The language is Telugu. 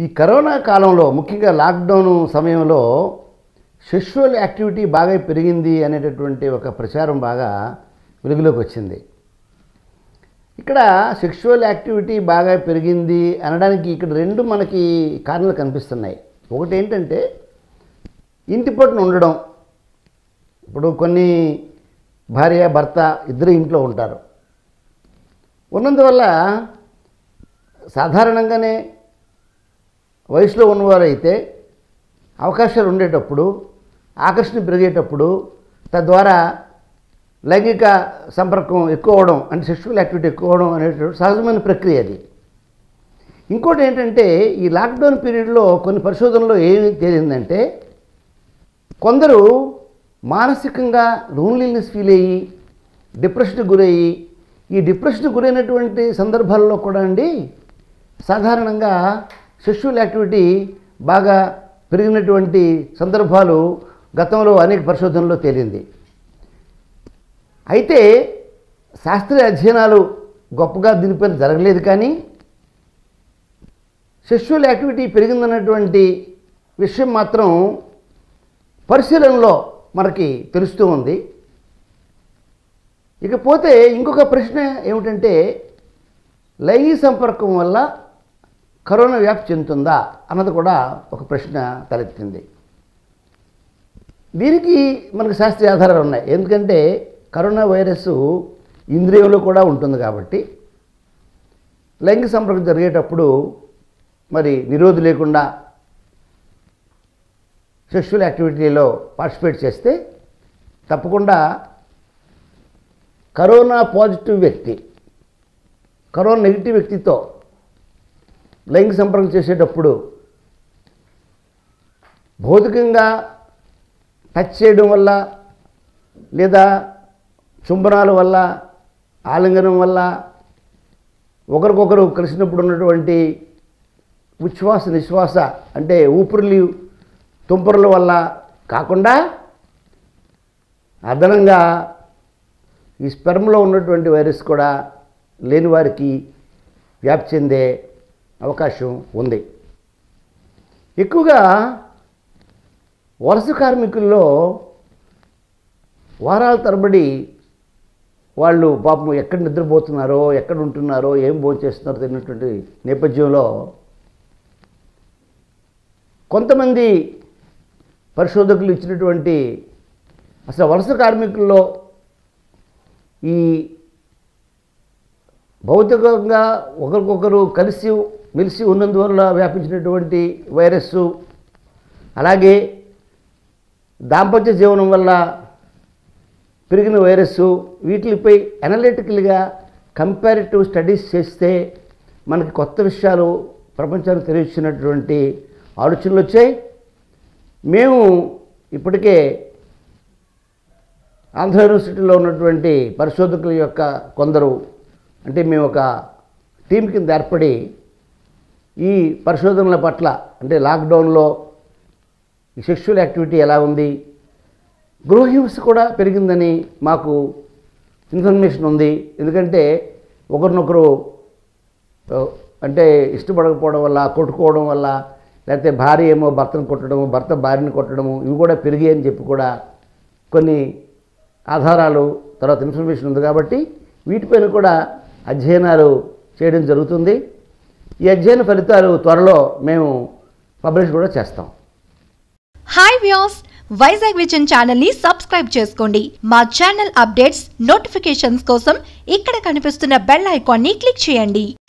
ఈ కరోనా కాలంలో ముఖ్యంగా లాక్డౌన్ సమయంలో సెక్షువల్ యాక్టివిటీ బాగా పెరిగింది అనేటటువంటి ఒక ప్రచారం బాగా వెలుగులోకి వచ్చింది ఇక్కడ సెక్షువల్ యాక్టివిటీ బాగా పెరిగింది అనడానికి ఇక్కడ రెండు మనకి కారణాలు కనిపిస్తున్నాయి ఒకటి ఏంటంటే ఇంటి పట్టున ఉండడం ఇప్పుడు కొన్ని భార్య భర్త ఇద్దరు ఇంట్లో ఉంటారు ఉన్నందువల్ల సాధారణంగానే వయసులో ఉన్నవారైతే అవకాశాలు ఉండేటప్పుడు ఆకర్షణ పెరిగేటప్పుడు తద్వారా లైంగిక సంపర్కం ఎక్కువ అవడం అంటే సెక్షువల్ యాక్టివిటీ ఎక్కువ అవడం అనేటువంటి సహజమైన ప్రక్రియ అది ఇంకోటి ఏంటంటే ఈ లాక్డౌన్ పీరియడ్లో కొన్ని పరిశోధనలో ఏమి తేలిందంటే కొందరు మానసికంగా లోన్లీనెస్ ఫీల్ అయ్యి డిప్రెషన్కి గురయ్యి ఈ డిప్రెషన్కి గురైనటువంటి సందర్భాల్లో కూడా అండి సాధారణంగా సెక్షువల్ యాక్టివిటీ బాగా పెరిగినటువంటి సందర్భాలు గతంలో అనేక పరిశోధనలో తేలింది అయితే శాస్త్రీయ అధ్యయనాలు గొప్పగా దీనిపైన జరగలేదు కానీ సెక్షువల్ యాక్టివిటీ పెరిగిందన్నటువంటి విషయం మాత్రం పరిశీలనలో మనకి తెలుస్తూ ఉంది ఇకపోతే ఇంకొక ప్రశ్న ఏమిటంటే లైంగిక సంపర్కం వల్ల కరోనా వ్యాప్తి చెందుతుందా అన్నది కూడా ఒక ప్రశ్న తలెత్తింది దీనికి మనకు శాస్త్రీయ ఆధారాలు ఉన్నాయి ఎందుకంటే కరోనా వైరస్ ఇంద్రియంలో కూడా ఉంటుంది కాబట్టి లైంగిక సంపర్కం జరిగేటప్పుడు మరి నిరోధి లేకుండా సెక్షువల్ యాక్టివిటీలో పార్టిసిపేట్ చేస్తే తప్పకుండా కరోనా పాజిటివ్ వ్యక్తి కరోనా నెగిటివ్ వ్యక్తితో లైంగిక సంపర్కం చేసేటప్పుడు భౌతికంగా టచ్ చేయడం వల్ల లేదా చుంబనాల వల్ల ఆలింగనం వల్ల ఒకరికొకరు కలిసినప్పుడు ఉన్నటువంటి ఉచ్ఛ్వాస నిశ్వాస అంటే ఊపిరిలు తుంపరుల వల్ల కాకుండా అదనంగా ఈ స్పెర్మ్లో ఉన్నటువంటి వైరస్ కూడా లేని వారికి వ్యాప్తి చెందే అవకాశం ఉంది ఎక్కువగా వలస కార్మికుల్లో వారాల తరబడి వాళ్ళు పాపం ఎక్కడ నిద్రపోతున్నారో ఎక్కడ ఉంటున్నారో ఏం భోంచేస్తున్నారో తెలియనటువంటి నేపథ్యంలో కొంతమంది పరిశోధకులు ఇచ్చినటువంటి అసలు వలస కార్మికుల్లో ఈ భౌతికంగా ఒకరికొకరు కలిసి మెలిసి ఉన్నందువల్ల వ్యాపించినటువంటి వైరస్సు అలాగే దాంపత్య జీవనం వల్ల పెరిగిన వైరస్సు వీటిపై అనలిటికల్గా కంపారిటివ్ స్టడీస్ చేస్తే మనకి కొత్త విషయాలు ప్రపంచానికి తెలియచినటువంటి ఆలోచనలు వచ్చాయి మేము ఇప్పటికే ఆంధ్ర యూనివర్సిటీలో ఉన్నటువంటి పరిశోధకుల యొక్క కొందరు అంటే మేము ఒక టీం కింద ఏర్పడి ఈ పరిశోధనల పట్ల అంటే లాక్డౌన్లో ఈ సెక్షువల్ యాక్టివిటీ ఎలా ఉంది గృహహింస కూడా పెరిగిందని మాకు ఇన్ఫర్మేషన్ ఉంది ఎందుకంటే ఒకరినొకరు ఆ, అంటే ఇష్టపడకపోవడం వల్ల కొట్టుకోవడం వల్ల లేకపోతే భార్య ఏమో భర్తను కొట్టడము భర్త భార్యని కొట్టడము ఇవి కూడా పెరిగాయి అని చెప్పి కూడా కొన్ని ఆధారాలు తర్వాత ఇన్ఫర్మేషన్ ఉంది కాబట్టి వీటిపైన కూడా అధ్యయనాలు చేయడం జరుగుతుంది ఈ అధ్యయన ఫలితాలు త్వరలో మేము పబ్లిష్ కూడా చేస్తాం hi views Vizag vision channel ని సబ్స్క్రైబ్ చేసుకోండి మా ఛానల్ అప్డేట్స్ నోటిఫికేషన్స్ కోసం ఇక్కడ కనిపిస్తున్న బెల్ ఐకాన్ ని క్లిక్ చేయండి